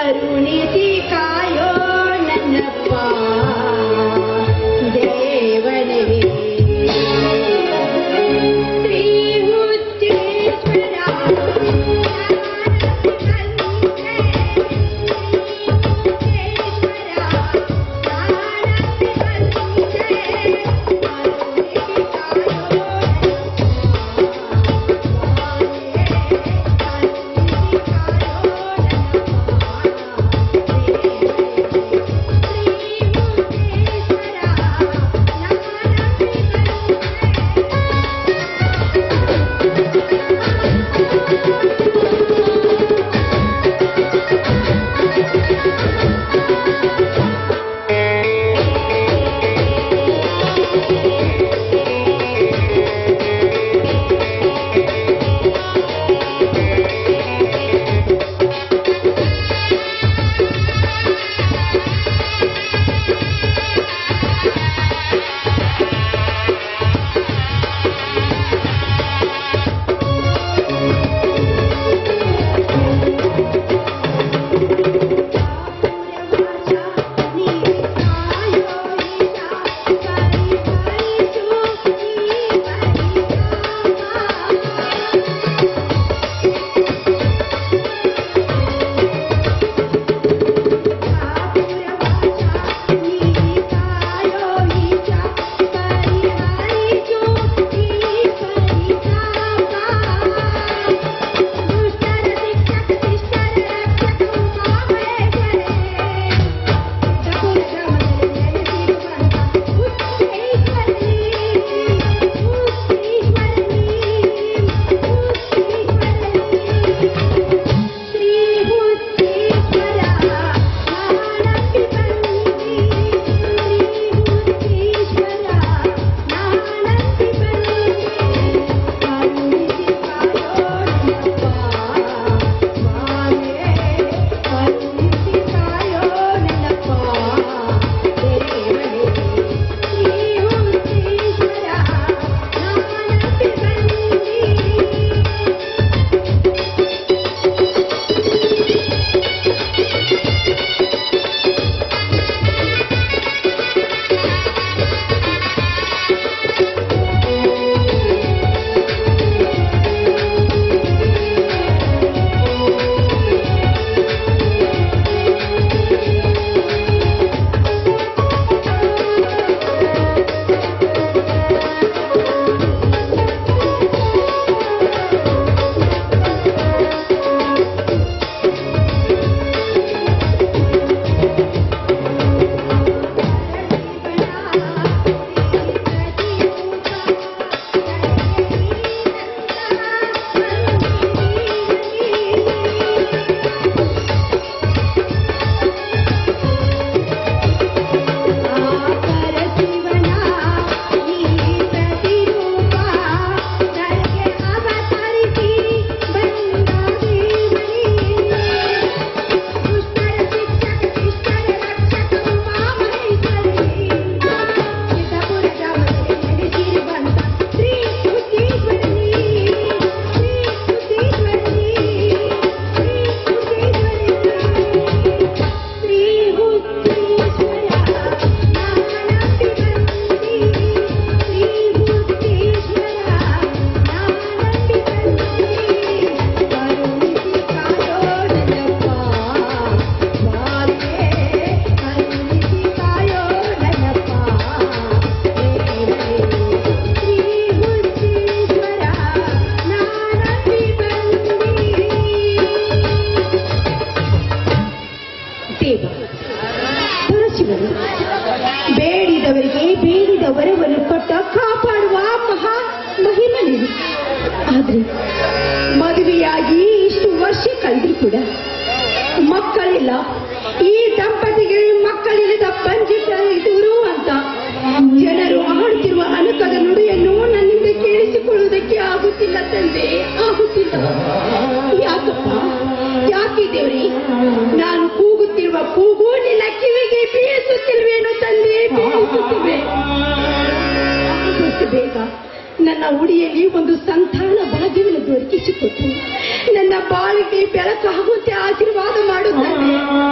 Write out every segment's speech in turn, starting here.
ಕರುಣಿಸಿ ಕಾಯೋ ನನ್ನಪ್ಪ ದೇವನೇ ಶ್ರೀ ಹುಚ್ಚೇಶ್ವರ ದೇವ ಪರಶಿವನು ಬೇಡಿದವರಿಗೆ ಬೇಡಿದ ವರವನ್ನು ಕೊಟ್ಟ ಕಾಪಾಡುವ ಮಹಾ ಮಹಿಮೆ ನೀನು ಆದ್ರೆ ಮದುವೆಯಾಗಿ ಇಷ್ಟು ವರ್ಷ ಕಳೆದ್ರು ಕೂಡ ಮಕ್ಕಳಿಲ್ಲ ಈ ದಂಪತಿಗೆ ಮಕ್ಕಳಿಲ್ಲದ ಪಂಚಿತ ದೂರು ಅಂತ ಜನರು ಆಡುತ್ತಿರುವ ಅನುಕದ ನುಡಿಯನ್ನು ನನ್ನಿಂದ ಕೇಳಿಸಿಕೊಳ್ಳುವುದಕ್ಕೆ ಆಗುತ್ತಿಲ್ಲ ತಂದೆ ಆಗುತ್ತಿಲ್ಲ ಯಾಕಪ್ಪ ಯಾಕೆ ದೇವ್ರಿ ನಾನು ಕೂಗುತ್ತಿರುವ ಕೂಗು ನಿನ್ನ ಕಿವಿಗೆ ಬೀಳಿಸುತ್ತಿಲ್ವೇನೋ ತಂದೆ ಬೀಳಿಸುತ್ತಿವೆ ಆದಷ್ಟು ಬೇಗ ನನ್ನ ಉಡಿಯಲ್ಲಿ ಒಂದು ಸಂತಾನ ಭಾಗ್ಯವನ್ನು ದೊರಕಿಸಿಕೊಟ್ಟು ನನ್ನ ಬಾಳಿಗೆ ಬೆಳಕಾಗುವಂತೆ ಆಶೀರ್ವಾದ ಮಾಡುತ್ತಾನೆ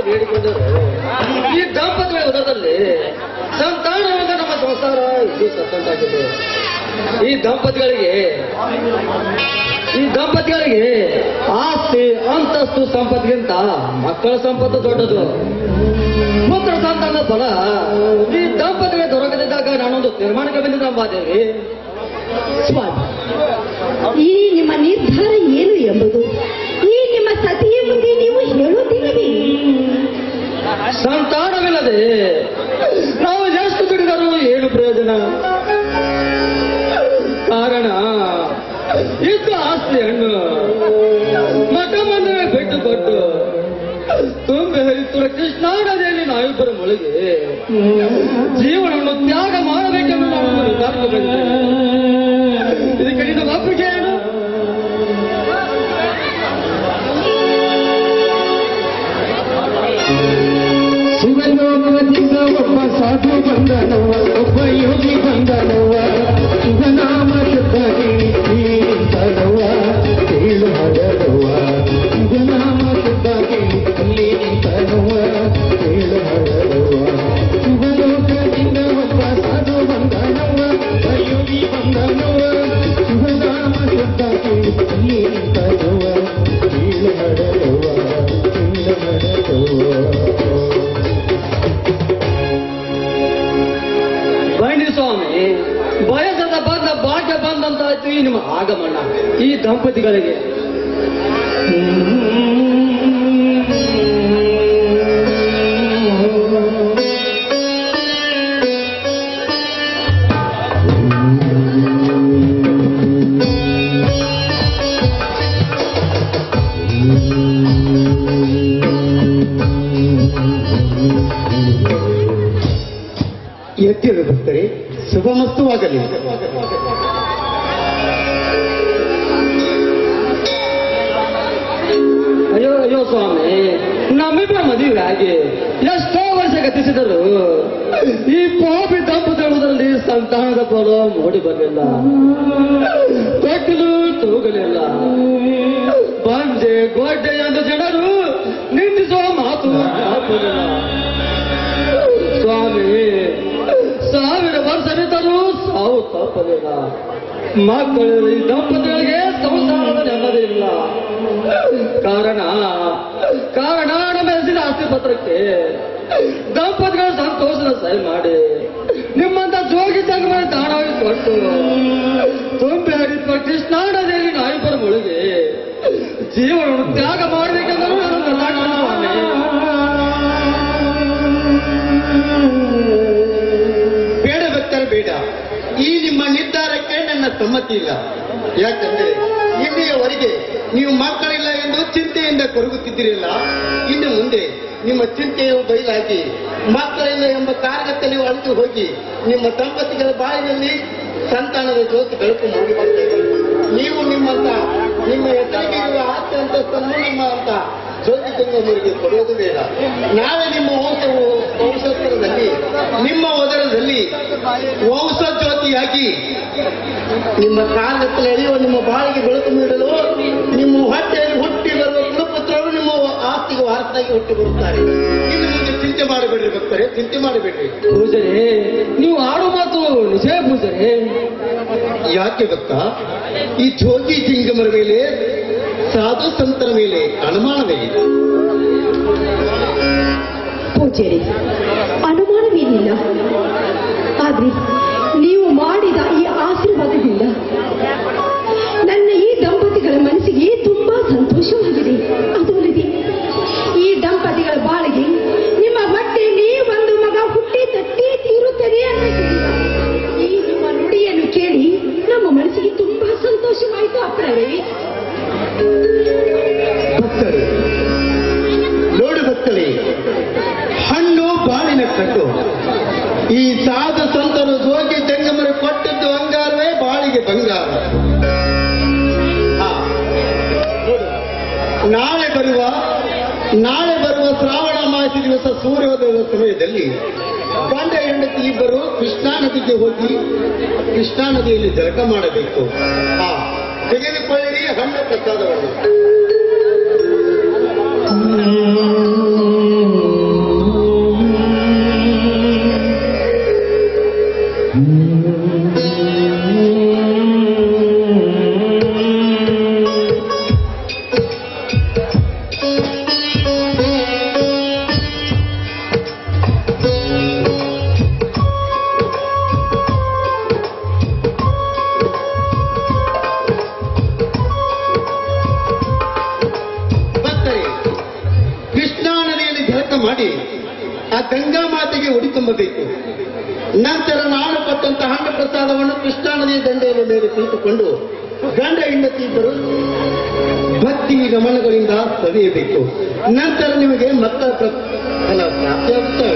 ಬೇಡಿಕೊಂಡರು ಈ ದಾಂಪತ್ಯ ಉದರದಲ್ಲಿ ಸಂತಾನವಾದ ನಮ್ಮ ಸಂಸಾರ ಇದು ಸತ್ತಂತಾಗಿದೆ ಈ ದಂಪತಿಗಳಿಗೆ ಈ ದಂಪತಿಗಳಿಗೆ ಆಸ್ತಿ ಅಂತಸ್ತು ಸಂಪತ್ತಿಗಿಂತ ಮಕ್ಕಳ ಸಂಪತ್ತು ದೊಡ್ಡದು ಪುತ್ರ ಸಂತಾನದ ಫಲ ಈ ದಂಪತಿಗೆ ದೊರಕದಿದ್ದಾಗ ನಾನೊಂದು ತೀರ್ಮಾನಕ್ಕೆ ಬಂದಿದ್ದ ಬಾದೇವಿ ಸ್ವಾಮಿ ಈ ನಿಮ್ಮ ನಿರ್ಧಾರ ಏನು ಎಂಬುದು ಈ ನಿಮ್ಮ ಸತಿಯ ಮುಂದೆ ನೀವು ಹೇಳುವುದಿಲ್ಲವೇ ಸಂತಾನವಿಲ್ಲದೆ ನಾವು ಎಷ್ಟು ದುಡಿದರೂ ಏನು ಪ್ರಯೋಜನ ಕಾರಣ ಇದ್ದು ಆಸ್ತಿಯನ್ನು ಮಠ ಮಂದಿರ ಬಿಟ್ಟು ಕೊಟ್ಟು ತುಂಬಿ ಹರಿಸುವ ಕೃಷ್ಣಾ ನದಿಯಲ್ಲಿ ನಾವಿಬ್ಬರು ಮುಳುಗಿ ಜೀವನವನ್ನು ತ್ಯಾಗ ಮಾಡಬೇಕೆಂದು ನಾವು ನಿರ್ಧಾರಕ್ಕೆ ಬಂದಿದ್ದೇವೆ ಇದಕ್ಕೆ ನಿನ್ನ ಒಪ್ಪಿಗೆ ಏನು ಶಿವಲೋಕದಿಂದ ಒಬ್ಬ ಸಾಧು ಬಂದನವ ಒಬ್ಬ ಯೋಗಿ ಬಂದನವ ಶಿವನಾಮ ಶುದ್ಧಗಿ ನಿಂತನವ ಕೇಳು ಹರಡುವ ಶಿವನಾಮ ಶುದ್ಧಗಿ ನಿಂತನವ ಕೇಳು ಹರಡುವ ಶಿವಲೋಕದಿಂದ ಒಬ್ಬ ಸಾಧು ಬಂದನವ ಒಬ್ಬ ಯೋಗಿ ಬಂದನವ ಶಿವನಾಮ ಶುದ್ಧಗಿ ನಿಂತನವ ಕೇಳು ಹರಡುವ ಕೇಳು ಹರಡುವ ಬನ್ನಿ ಸ್ವಾಮಿ ಬಯಸದ ಬಂದ ಭಾಗ್ಯ ಬಂದಂತಾಯ್ತು ಈ ನಿಮ್ಮ ಆಗಮನ ಈ ದಂಪತಿಗಳಿಗೆ ಎತ್ತಿರು ಭಕ್ತರೆ ಶುಭಮಸ್ತುವಾಗಲಿ ಅಯ್ಯೋ ಅಯ್ಯೋ ಸ್ವಾಮಿ ನಮ್ಮಿಬ್ಬರ ಮದುವೆ ಆಗಿ ಎಷ್ಟೋ ವರ್ಷ ಗತಿಸಿದರು ಈ ಪಾಪಿ ದಂಪತಿಗಳಲ್ಲಿ ಸಂತಾನದ ಫಲ ಮೂಡಿ ಬರಲಿಲ್ಲ ತೊಟ್ಟಿಲು ತೂಗಲಿಲ್ಲ ಬಂಜೆ ಗೋಡೆ ಎಂದು ಜನರು ನಿಂದಿಸುವ ಮಾತು ಹಾಕಲಿಲ್ಲ ಸ್ವಾಮಿ ಸಾವಿರ ವರ್ಷವಿದ್ದರೂ ಸಾವು ತಪ್ಪಲಿಲ್ಲ ಮಕ್ಕಳು ಈ ದಂಪತಿಗಳಿಗೆ ಸಂಸಾರದ ನೆಮ್ಮದಿ ಇಲ್ಲ ಕಾರಣ ಕಾರಣ ನಮ್ಮೆಸಿದ ಆಸ್ತಿ ಪತ್ರಕ್ಕೆ ದಂಪತಿಗಳ ಸಂತೋಷದ ಸಹಿ ಮಾಡಿ ನಿಮ್ಮಂತ ಜೋಗಿ ಸಂಗಮ ದಾನವಾಗಿ ಕೊಟ್ಟು ತುಂಬಿ ಹರಿಯುವ ಕೃಷ್ಣಾ ನದಿಯಲ್ಲಿ ನಾವಿಬ್ಬರು ಮುಳುಗಿ ಜೀವನವನ್ನು ತ್ಯಾಗ ಮಾಡಬೇಕೆಂದರೂ ನನ್ನ ನಿರ್ಧಾರ ಸ್ವಾಮಿ. ಬೇಡ ಭಕ್ತರು ಬೇಡ ಈ ನಿಮ್ಮ ನಿರ್ಧಾರಕ್ಕೆ ನನ್ನ ಸಮ್ಮತಿ ಇಲ್ಲ ಯಾಕಂದ್ರೆ ಇಲ್ಲಿಯವರೆಗೆ ನೀವು ಮಕ್ಕಳಿಲ್ಲ ಎಂದು ಚಿಂತೆಯಿಂದ ಕೊರಗುತ್ತಿದ್ದೀರಲ್ಲ ಇನ್ನು ಮುಂದೆ ನಿಮ್ಮ ಚಿಂತೆಯು ಬಯಲಾಗಿ ಮಕ್ಕಳಿಲ್ಲ ಎಂಬ ಕಾರಣಕ್ಕೆ ನೀವು ಅಳಿತು ಹೋಗಿ ನಿಮ್ಮ ದಂಪತಿಗಳ ಬಾಯಿನಲ್ಲಿ ಸಂತಾನದ ಜ್ಯೋತಿ ಬೆಳಕು ಮೂಡಿ ಬರ್ತಾ ಇದೆ. ನೀವು ನಿಮ್ಮಂತ ನಿಮ್ಮ ಹೆಸರಿಗೆ ಇರುವ ಆಸ್ತಿ ಅಂತಸ್ತನ್ನು ನಿಮ್ಮ ಅಂತ ಜ್ಯೋತಿ ತುಂಗಮೂರಿಗೆ ಕೊಡುವುದು ಬೇಡ ನಾವೇ ನಿಮ್ಮ ವಂಶವು ವಂಶೋತ್ತರದಲ್ಲಿ ನಿಮ್ಮ ಒದರದಲ್ಲಿ ವಂಶ ಜ್ಯೋತಿಯಾಗಿ ನಿಮ್ಮ ಕಾಲದಲ್ಲಿ ಎಳೆಯುವ ನಿಮ್ಮ ಬಾಳಿಗೆ ಬೆಳಕು ನೀಡಲು ನಿಮ್ಮ ಹೊಟ್ಟೆಯಲ್ಲಿ ಹುಟ್ಟಿ ಬರುವ ಕುಲಪುತ್ರರು ನಿಮ್ಮ ಆಸ್ತಿಗೆ ವಾರಸಾಗಿ ಹುಟ್ಟಿ ಬರುತ್ತಾರೆ ಇನ್ನು ಮುಂದೆ ಚಿಂತೆ ಮಾಡಬೇಡ್ರಿ ಭಕ್ತರೆ ಚಿಂತೆ ಮಾಡಬೇಡ್ರಿ ಪೂಜರೆ ನೀವು ಆಡೋ ಮಾತು ನಿಜ ಪೂಜರೆ ಯಾಕೆ ಭಕ್ತ ಈ ಜೋಗಿ ಜಿಂಗಮರ ಮೇಲೆ ಸಾಧು ಸಂತರ ಮೇಲೆ ಅನುಮಾನವೇ ಇದೆ ಪೂಜ್ಯರಿ ಅನುಮಾನವೇನಿಲ್ಲ ಆದ್ರೆ ನೀವು ಮಾಡಿದ ಈ ಆಶೀರ್ವಾದದಿಂದ ನನ್ನ ಈ ದಂಪತಿಗಳ ಮನಸ್ಸಿಗೆ ತುಂಬಾ ಸಂತೋಷವಾಗಿದೆ ಅದು ಅಲ್ಲದೆ ಈ ದಂಪತಿಗಳ ಬಾಳಿಗೆ ನಿಮ್ಮ ಹೊಟ್ಟೆಯಲ್ಲಿ ಒಂದು ಮಗ ಹುಟ್ಟಿ ತಟ್ಟಿ ತೀರುತ್ತದೆ ಅನ್ನಿಸಿಲ್ಲ ಈ ನಿಮ್ಮ ನುಡಿಯನ್ನು ಕೇಳಿ ನಮ್ಮ ಮನಸ್ಸಿಗೆ ತುಂಬಾ ಸಂತೋಷವಾಯಿತು ಅಪ್ಪರವೇ ಭಕ್ತರು ನೋಡು ಭಕ್ತರೇ ಹಣ್ಣು ಬಾಳಿನ ಕಟ್ಟು ಈ ಸಾಧು ಸಂತರು ಜೋಗಿ ಜಂಗಮರು ಕೊಟ್ಟದ್ದು ಅಂಗಾರವೇ ಬಾಳಿಗೆ ಬಂಗಾರ ಹಾ. ನೋಡು. ನಾಳೆ ಬರುವ ನಾಳೆ ಬರುವ ಶ್ರಾವಣ ಮಾಸ ದಿವಸ ಸೂರ್ಯೋದಯದ ಸಮಯದಲ್ಲಿ ಗಂಡ ಹೆಂಡತಿ ಇಬ್ಬರು ಕೃಷ್ಣಾ ನದಿಗೆ ಹೋಗಿ ಕೃಷ್ಣಾ ನದಿಯಲ್ಲಿ ಜಳಕ ಮಾಡಬೇಕು ಹಾ ತೆಗೆದುಕೊಳ್ಳಿರಿ ಹಣ್ಣು ಪ್ರಸಾದವನ್ನು ಆ ಗಂಗಾ ಮಾತೆಗೆ ಉಡಿ ತುಂಬಬೇಕು ನಂತರ ನಾನು ಕೊಟ್ಟಂತಹ ಹಣ್ಣ ಪ್ರಸಾದವನ್ನು ಕೃಷ್ಣಾ ನದಿಯ ದಂಡೆಯ ಮೇಲೆ ಕುಳಿತುಕೊಂಡು ಗಂಡ ಹೆಂಡತಿ ಇಬ್ಬರು ಭಕ್ತಿ ಗಮನಗಳಿಂದ ಸವಿಯಬೇಕು ನಂತರ ನಿಮಗೆ ಮಕ್ಕಳ ಪ್ರ- ಫಲ ಪ್ರಾಪ್ತಿಯಾಗುತ್ತವೆ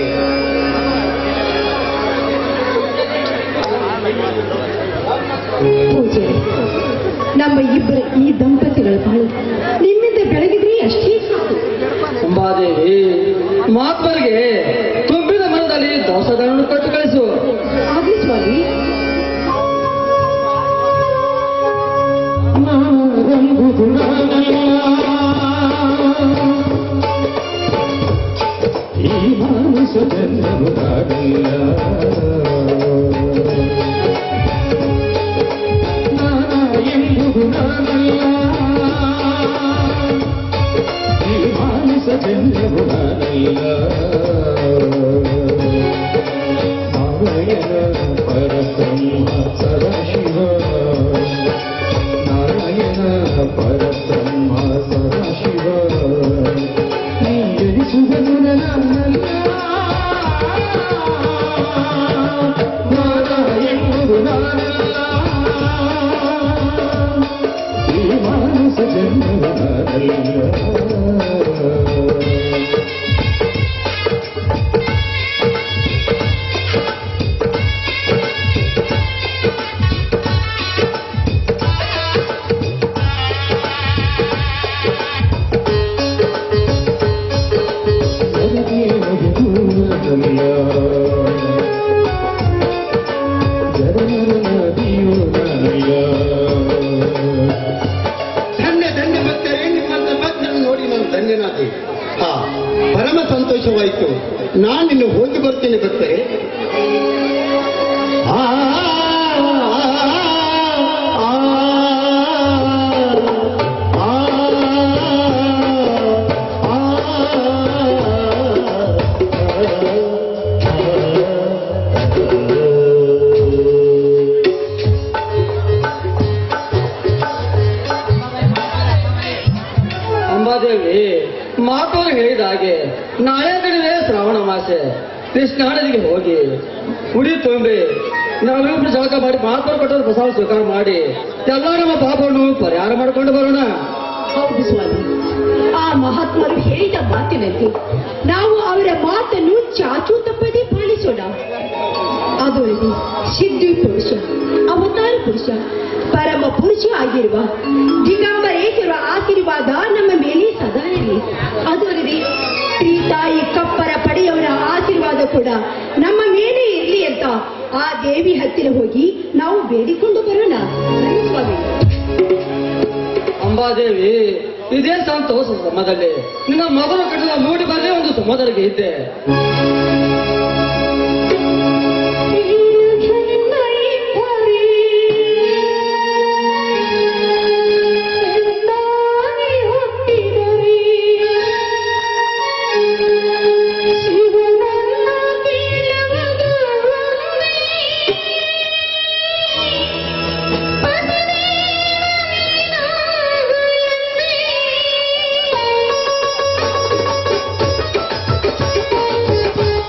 ಪೂಜೆ ನಮ್ಮ ಇಬ್ಬರ ಈ ದಂಪತಿಗಳ ಬಾಳು ನಿಮ್ಮಿಂದ ಬೆಳಗಿದ್ರೆ ಅಷ್ಟೇ ಸಾಕು ಅಂಬಾದೇವಿ ಮಹಾತ್ಮರಿಗೆ ತುಂಬಿದ ಮನದಲ್ಲಿ ದೋಸಗಳನ್ನು ಕೊಟ್ಟು ಕಳಿಸು ಆಗ್ಲಿ ಸ್ವಾಮಿ ಈ ಮಾನಸ ಜನ್ಮದಾಗಲ್ಲ ನಾನ ಎಂಬುದು ನಾನಲ್ಲ ಈ ಮಾನಸ ಜನ್ಮವು ನಾನಲ್ಲ ನಾರಾಯಣ ಪರಬ್ರಹ್ಮ ಸದಾಶಿವ ನಾರಾಯಣ ಪರಬ್ರಹ್ಮ ಸದಾಶಿವ ನೀ ಜನಿಸುವುದು ನಾನಲ್ಲ ನಾರಾಯಣರು ನಾನಲ್ಲ ಈ ಮಾನಸ ಜನ್ಮದ ನಾನಲ್ಲ ಧನ್ಯ ಧನ್ಯ ಭಕ್ತರೇ ನಿಮ್ಮಂತ ಭಕ್ತರನ್ನು ನೋಡಿ ನಾನು ಧನ್ಯನಾದೆ ಹಾ ಪರಮ ಸಂತೋಷವಾಯಿತು ನಾನಿನ್ನು ಹೋಗಿ ಬರ್ತೇನೆ ಭಕ್ತರೇ ಆ, ಆ, ಆ, ಅಂಬಾದೇವಿ ಮಹಾತ್ಮರು ಹೇಳಿದ ಹಾಗೆ ನಾಳೆ ಕಡಿಮೆ ಶ್ರಾವಣ ಮಾಸೆ ಕೃಷ್ಣಾ ನದಿಗೆ ಹೋಗಿ ಉಡಿ ತುಂಬಿ ನಾವಿಬ್ರು ಜಳಕ ಮಾಡಿ ಮಹಾತ್ಮರು ಕೊಟ್ಟರು ಪ್ರಸಾದ ಸ್ವೀಕಾರ ಮಾಡಿ ಎಲ್ಲ ನಮ್ಮ ಪಾಪವನ್ನು ಪರಿಹಾರ ಮಾಡಿಕೊಂಡು ಬರೋಣ ಹೌದು ಸ್ವಾಮಿ ಆ ಮಹಾತ್ಮರು ಹೇಳಿದ ಮಾತಿನಂತೆ ನಾವು ಅವರ ಮಾತನ್ನು ಚಾಚು ತಪ್ಪದೆ ಪಾಲಿಸೋಣ ಅದೊಳಗೆ ಸಿದ್ಧಿ ಪುರುಷ ಅವತಾರ ಪುರುಷ ಪರಮ ಪುರುಷ ಆಗಿರುವ ದಿಗಂಬರೇಶ್ವರ ಆಶೀರ್ವಾದ ನಮ್ಮ ಮೇಲೆ ಸದಾ ಇರಲಿ ಅದಲ್ಲದೆ ಶ್ರೀತಾಯಿ ಕಪ್ಪರ ಪಡೆಯವರ ಆಶೀರ್ವಾದ ಕೂಡ ನಮ್ಮ ಮೇಲೆ ಇರಲಿ ಅಂತ ಆ ದೇವಿ ಹತ್ತಿರ ಹೋಗಿ ನಾವು ಬೇಡಿಕೊಂಡು ಬರೋಣ ಸರಿ ಸ್ವಾಮಿ ಅಂಬಾದೇವಿ ಇದೇ ಸಂತೋಷ ಸಮಯದಲ್ಲಿ ನಿನ್ನ ಮಗನ ಕಟ್ಟಿದ ಮೂಡಿ ಬರಲೇ ಒಂದು ಸಮುದ್ರಕ್ಕೆ ಇದ್ದೆ Thank you.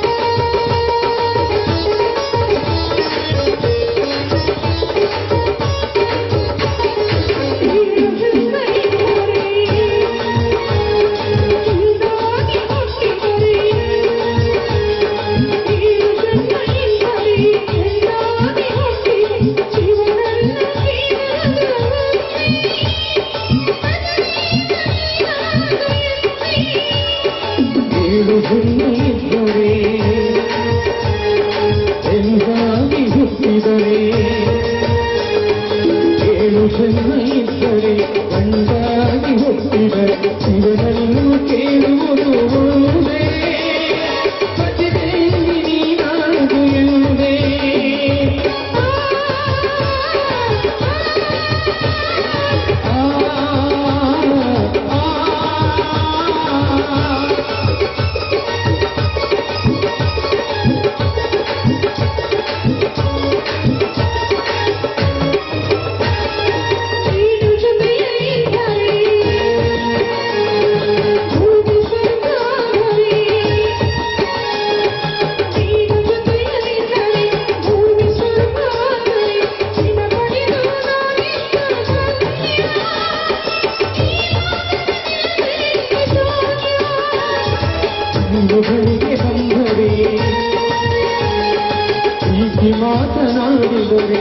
ಮುಚ್ಚಿ ಮಾತನಾಡಿದರೆ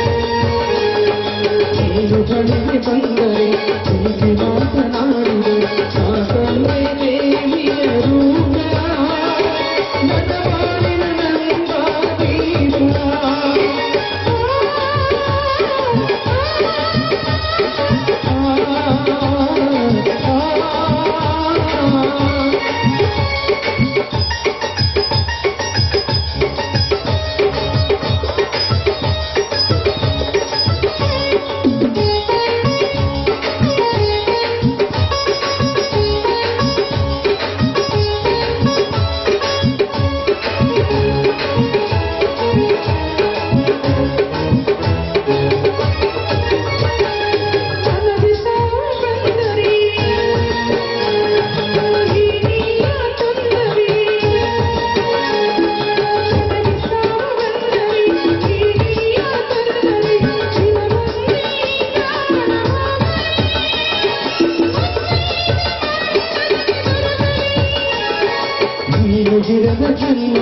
ನೀನು ಬಳಿಗೆ ಬಂದರೆ ಮುಚ್ಚಿ ಮಾತನಾಡಿದರೆ ಸಾಕಲ್ಲೇ ದೇವಿಯ ರೂಪ ನನ್ನ ಬಾಳಿನ ನಂದ ದೀಪ. ನೀನು ಗಿರದ ಜನ್ಮ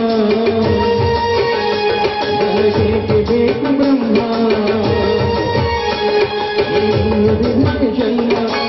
ನನಗೇಕೆ ಬೇಕು ಬ್ರಹ್ಮ ನೀನು ಗಿರದ ಜನ್ಮ